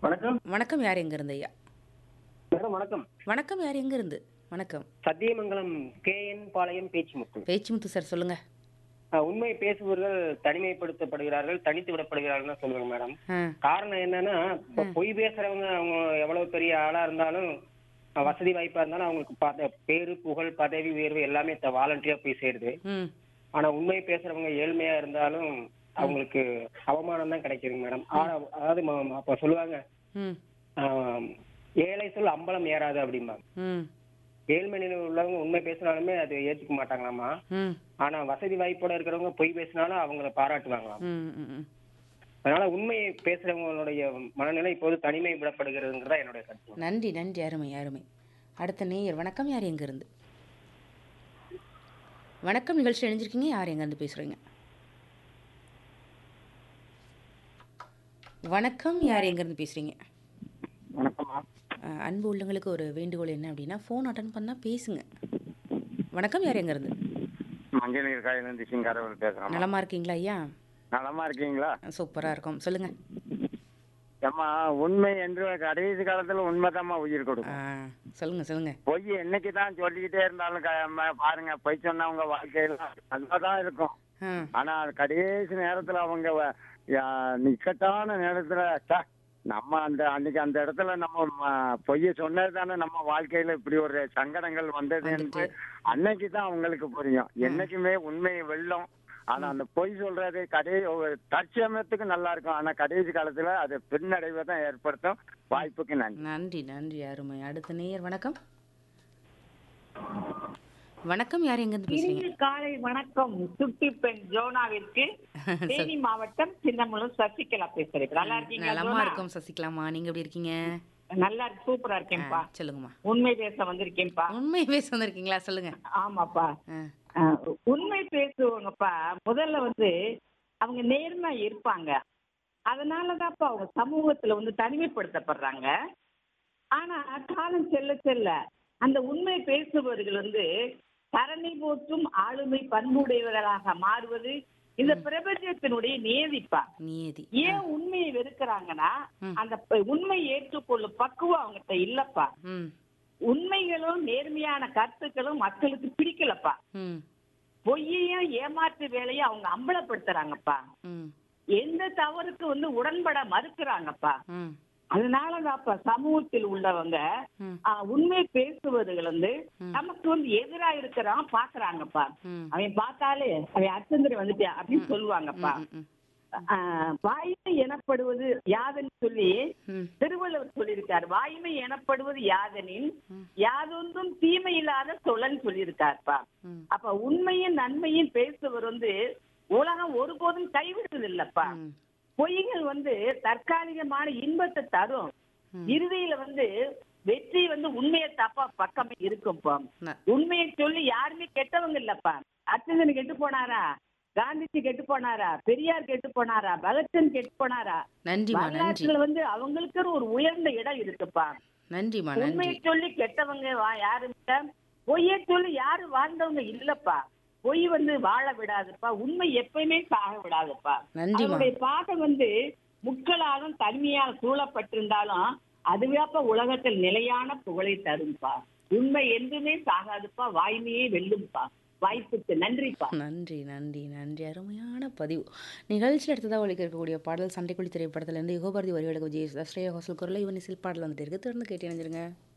வணக்கம் வணக்கம் யார் எங்கேருந்து ஐயா மேடம் வணக்கம் வணக்கம் யார் எங்கேருந்து வணக்கம் Sathyamangalam K N Palayam Pechumuthu Pechumuthu sir சொல்லுங்க அஹ், உண்மை பேசுபவர்கள் தனிமைப்படுத்தப்படுகிறார்கள் தனித்து விடப்படுகிறார்கள் சொல்லுவாங்க மேடம் ஆ காரணம் என்னன்னா இப்ப பொய் பேசுறவங்க அவங்க எவ்வளவு பெரிய ஆளா இருந்தாலும் அஹ், வசதி வாய்ப்பா இருந்தாலும் அவங்களுக்கு பத- பேரு புகழ் பதவி உயர்வு எல்லாமே வாலண்டியா போய் சேருது ம் ஆனா உண்மை பேசுறவங்க ஏழ்மையா இருந்தாலும் அவங்களுக்கு அவமானம் தான் கிடைக்குதுங்க மேடம் ஆனா, அதாவது ம- ம- அப்ப சொல்லுவாங்க ம் ஆஹ், ஏழை சொல் அம்பலம் ஏறாது அப்படிம்பாங்க ம் ஏழ்மை நிலையில் உள்ளவங்க உண்மை பேசினாலுமே அது ஏத்துக்க மாட்டாங்களாமா ம் ஆனா வசதி வாய்ப்போட இருக்கிறவங்க பொய் பேசினாலும் அவங்கள பாராட்டுவாங்களாம் ம் ம் ம் அதனால உண்மையை பேசுறவங்களுடைய மனநிலை இப்போது தனிமை விடப்படுகிறதுங்கிறதா என்னுடைய கருத்து நன்றி நன்றி அருமை அருமை அடுத்த நேயர் வணக்கம் யார் எங்கேருந்து வணக்கம் நிகழ்ச்சி இணைஞ்சிருக்கீங்க யார் எங்கேருந்து பேசுகிறீங்க வணக்கம் யார் எங்கேருந்து பேசுகிறீங்க வணக்கம்மா அன்பு உள்ளங்களுக்கு ஒரு வேண்டுகோள் என்ன அப்படின்னா ஃபோன் அட்டன் பண்ணால் பேசுங்க வணக்கம் யார் எங்கேருந்து மஞ்சள் நீர் காயிலிருந்து சிங்காரவர் பேசுறேன் நலமா இருக்கீங்களா ஐயா நலமா இருக்கீங்களா சூப்பராக இருக்கும் சொல்லுங்கள் ஏம்மா உண்மை என்று கடைசி காலத்துல உண்மைதாம்மா உயிர் கொடுக்கும் சொல்லுங்கள் சொல்லுங்கள் பொய் என்னைக்கு தான் சொல்லிக்கிட்டே இருந்தாலும் க- அம்மா, பாருங்க பொய் சொன்னவங்க வாழ்க்கையில நல்லாதான் இருக்கும் ஆ ஆனா அது கடைசி நேரத்துல அவங்க வ- யா- நிக்கட்டான நேரத்துல ச்ச, நம்ம அந்த அன்னைக்கு அந்த இடத்துல நம்ம ம- பொய்ய சொன்னது தானே நம்ம வாழ்க்கையில இப்படி ஒரு சங்கடங்கள் வந்தது என்று அன்னைக்கு தான் அவங்களுக்கு புரியும் என்னைக்குமே உண்மையை வெல்லும் ஆனா அந்த பொய் சொல்றது கடை ஒரு தற்சமயத்துக்கு நல்லா இருக்கும் ஆனா கடைசி காலத்துல அது பின்னடைவை தான் ஏற்படுத்தும் வாய்ப்புக்கு நன்றி நன்றி நன்றி அருமை அடுத்த நேயர் வணக்கம் வணக்கம் யார் எங்கேருந்து பேசுறீங்க இனிய காலை வணக்கம் சுட்டி பெண் ஜோனாவிற்கு தேனி மாவட்டம் சின்னமலூர் சசிகலா பேசுறேன் நல்லா இருக்கீங்க நலமா இருக்கும் சசிகலாமா நீங்க எப்படி இருக்கீங்க நல்லா இருக்கு சூப்பரா ஆ, இருக்கேன்ப்பா சொல்லுங்கம்மா உண்மை பேச வந்திருக்கேன்ப்பா உண்மை பேச வந்திருக்கீங்களா சொல்லுங்க ஆமாப்பா ஆ, அஹ், உண்மை பேசுவவங்கப்பா முதல்ல வந்து அவங்க நேர்மையா இருப்பாங்க அதனாலதான்ப்பா அவங்க சமூகத்துல வந்து தனிமைப்படுத்தப்படுறாங்க ஆனா காலம் செல்ல செல்ல அந்த உண்மை பேசுபவர்கள் வந்து தரணி போற்றும் ஆளுமை பண்புடையவர்களாக மாறுவது இந்த பிரபஞ்சத்தினுடைய நியதிப்பா நியதி ஏன் உண்மையை வெறுக்கிறாங்கன்னா ம். அந்த ப- உண்மையை ஏற்றுக்கொள்ளும் பக்குவம் அவங்ககிட்ட இல்லப்பா ம் உண்மைகளும் நேர்மையான கருத்துக்களும் மக்களுக்கு பிடிக்கலப்பா ம் பொய்யையும் ஏமாற்று வேலையும் அவங்க அம்பலப்படுத்துறாங்கப்பா ம் எந்த தவறுக்கு வந்து உடன்பட மறுக்கிறாங்கப்பா ம் அதனாலதான்ப்பா சமூகத்தில் உள்ளவங்க ம். ஆ, உண்மை பேசுவர்கள் வந்து ம். நமக்கு வந்து எதிரா இருக்கிறான் பாக்குறாங்கப்பா ம். அவன் பார்த்தாலே அவன் அச்சந்திரி வந்துட்டான் அப்படின்னு சொல்லுவாங்கப்பா ம், ம், ஆ, வாய்மை எனப்படுவது யாதன்னு சொல்லி ம். திருவள்ளுவர் சொல்லியிருக்கார் வாய்மை எனப்படுவது யாதெனின் ம். யாதொன்றும் தீமை இல்லாத சொல்லன்னு சொல்லியிருக்காருப்பா ம். அப்ப உண்மையும் நன்மையும் பேசுவர் வந்து உலகம் ஒருபோதும் கைவிடுறது இல்லப்பா ம். பொய்கள் வந்து தற்காலிகமான இன்பத்தை தரும் ம். இறுதியில வந்து வெற்றி வந்து உண்மையை தப்பா பக்கமே இருக்கும்ப்பா ந- உண்மையை சொல்லி யாருமே கெட்டவங்க இல்லப்பா அர்ச்சந்தன் கெட்டு போனாரா காந்திஜி கெட்டு போனாரா பெரியார் கெட்டு போனாரா பகத்சிங் கெட்டு போனாரா நன்றிம்மா நன்றி வரலாற்றுல வந்து அவங்களுக்கு ஒரு உயர்ந்த இடம் இருக்குப்பா நன்றிம்மா நன்றி உண்மையை சொல்லி கெட்டவங்க வா யாரும் இல்ல பொய்யை சொல்லி யாரும் வாழ்ந்தவங்க இல்லப்பா பொய் வந்து வாழ விடாதுப்பா உண்மை எப்பயுமே சாக விடாதுப்பா நன்றிம்மா அவருடைய பாகம் வந்து முட்களாலும் தனிமையால் சூழப்பட்டிருந்தாலும் அதுவேப்ப உலகத்தில் நிலையான புகழை தரும்பா உண்மை என்றுமே சாகாதுப்பா வாய்மையே வெல்லும்பா வாய்ப்புக்கு நன்றிப்பா நன்றி நன்றி நன்றி அருமையான பதிவு நிகழ்ச்சியில் அடுத்ததாக ஒழிக்க இருக்கக்கூடிய பாடல் சண்டைக்குழி திரைப்படத்திலிருந்து யுகபாரதி வரிகளுக்கு விஜய் ஸ்ரேயா ஹோசல் குரலை இவன் சில் பாடல் வந்துட்டு இருக்கு திறந்து கேட்டு இணைஞ்சிருங்க